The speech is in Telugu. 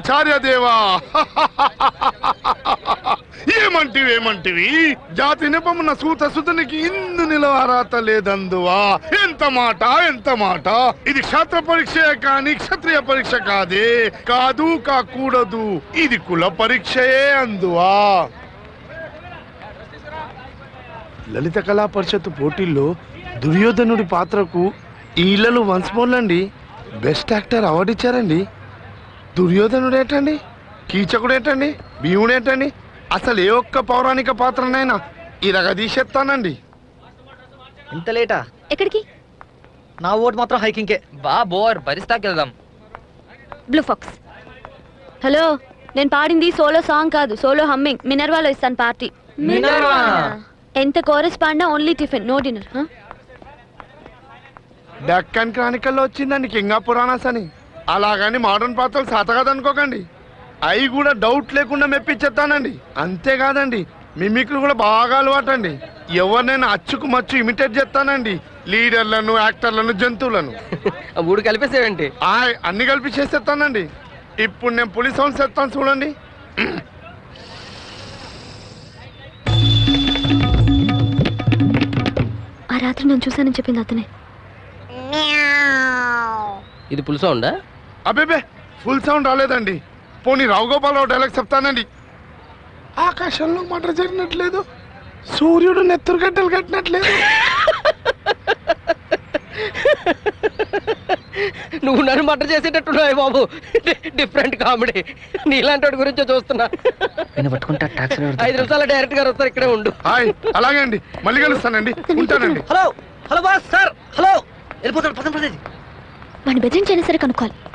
ఆచార్య దేవా ఏమంటివి ఏమంటివి జాతి నిపమున సూత సుతునికి ఇందు నిలవరాత లేదందువా ఎంత మాట ఎంత మాట ఇది క్షాత్ర పరీక్షయే కాని క్షత్రియ పరీక్ష కాదే కాదు కాకూడదు ఇది కుల పరీక్షయే అందువా లలిత కళా పరిషత్ పోటీల్లో దుర్యోధనుడి పాత్రకు ఈలలు వన్స్ మోర్లండి బెస్ట్ యాక్టర్ అవార్డు ఇచ్చారండి దుర్యోధనుడు ఏంటండి కీచకుడు ఏంటండి భీముడు ఏంటండి అసలు ఏ ఒక్క పౌరాణిక పాత్రనైనా ఇలాగ తీసేస్తానండి ఇంత లేటా ఎక్కడికి నా ఓటు మాత్రం హైకింగ్కే బా బోర్ బరిస్తాకి వెళ్దాం బ్లూ ఫాక్స్ హలో నేను పాడింది సోలో సాంగ్ కాదు సోలో హమ్మింగ్ మినర్వాలో ఇస్తాను పార్టీ మినర్వానా? ఎంత కోరస్ పాడినా only tiffin no dinner Deccan క్రానికల్లో వచ్చిందండి కింగా పురాణాస్ అని అలాగని మోడర్న్ పాత్రలు సాతగాదనుకోకండి అవి కూడా డౌట్ లేకుండా మెప్పించేస్తానండి అంతేకాదండి మిమిక్లు కూడా బాగా అలవాటండి ఎవరినైనా అచ్చుకు మచ్చు ఇమిటేట్ చేస్తానండి లీడర్లను యాక్టర్లను జంతువులను ఆ మూడు కలిపేసేవేంటి ఆయ్ అన్ని కలిపి చేసేస్తానండి ఇప్పుడు నేను పులిస్ సౌండ్స్ ఎత్తాను చూడండి ఆ రాత్రి నేను చూశానని చెప్పింది అతనే ఇది పులుసా ఉందా అబేబే ఫుల్ సౌండ్ రాలేదండి పోనీ రావు గోపాలరావు డైలాగ్ చెప్తానండి ఆకాశంలో మటర్ జరిగినట్లేదు సూర్యుడు నెత్తురు గడ్డలు కట్టినట్లేదు నువ్వు నన్ను మటర్ చేసేటట్టున్నావు బాబు డిఫరెంట్ కామెడీ నీలాంటి వాడి గురించే చూస్తున్నా నేను పట్టుకుంటా టాక్సీ ఐదు నిమిషాలు డైరెక్ట్ గారు వస్తారు ఇక్కడే ఉండు హాయ్ అలాగే అండి మళ్ళీ కలుస్తానండి ఉంటానండి hello hello boss sir hello వెళ్ళిపోతాడు పదం పదండి వాడిని బెదిరించైనా సరే కనుక్కోవాలి